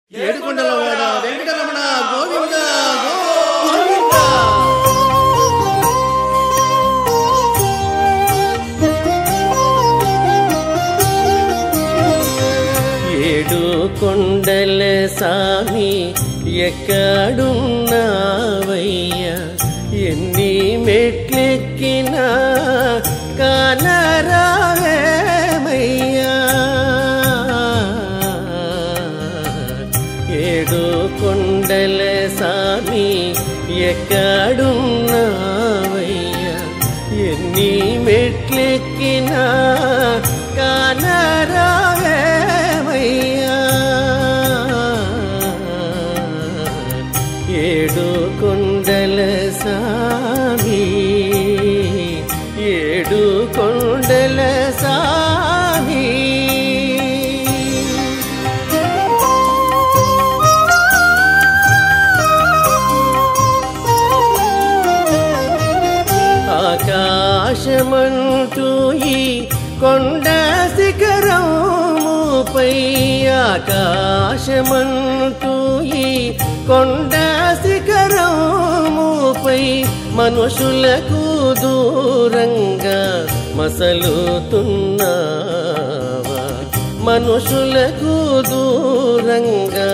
ఏడుకొండల వాడ వెంకటరమణ గోవింద గోవింద ఏడు కొండల సామి ఎక్కడున్నావయ్యా ఎన్ని మెట్లెక్కినా కానరావేమయ్యా ఏడు కొండల సామి ఎక్కడున్నావయ్యా ఎన్ని మెట్లెక్కినా కానరావేమయ్యా ఏడు కొండల సామి ఏడు కొండల సామి ఆకాశమంటూ ఈ కొండ శిఖరముపై ఆకాశమంటూ ఈ కొండ శిఖరముపై మనుషులకు దూరంగా మసలుతున్నావా మనుషులకు దూరంగా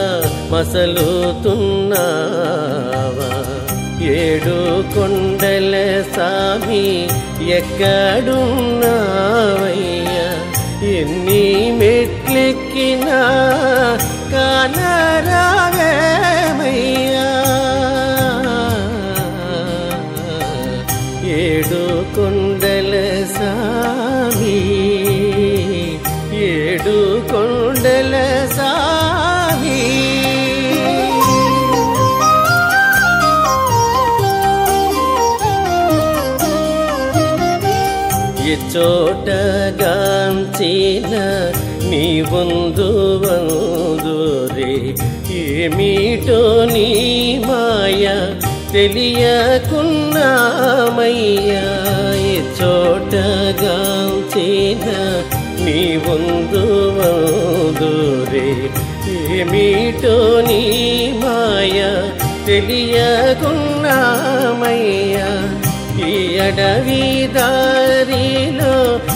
మసలుతున్నావా ఏడు కొండల సామి ఎక్కడున్నావయ్యా ఎన్ని మెట్లెక్కినా కానరావేమయ్యా ఏడు కొండల సామి ఏడు కొండల సామి ఎచ్చోటగాంచిన నీ వందు వందురే ఏమిటో నీ మాయ తెలియకున్నామయ్యా ఎచ్చోటగాంచిన నీ వందు వందురే ఏమిటో నీ మాయ తెలియకున్నామయ్యా ఈ అడవి దారిలో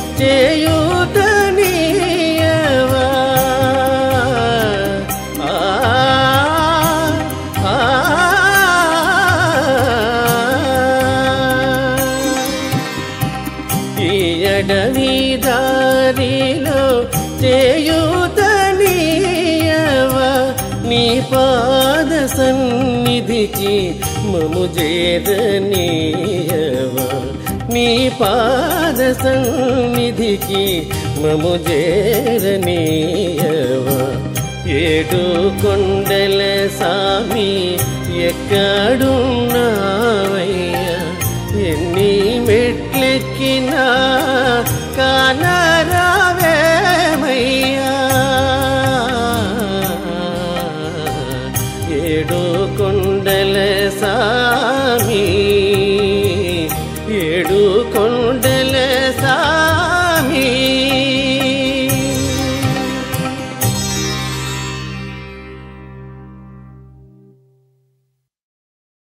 చేయూతనీయవా ఆ, ఆ, ఈ అడవి దారిలో చేయూతనీయవా నీ పాద సన్నిధికి మము చేరనీయవా నీ పాద సన్నిధికి మము చేరనీయవా ఏడు కొండల సామి ఎక్కడున్నావయ్యా ఎన్ని మెట్లెక్కినా కానరావేమయ్యా ఏడు కొండల సామి ఏడు కొండల సామి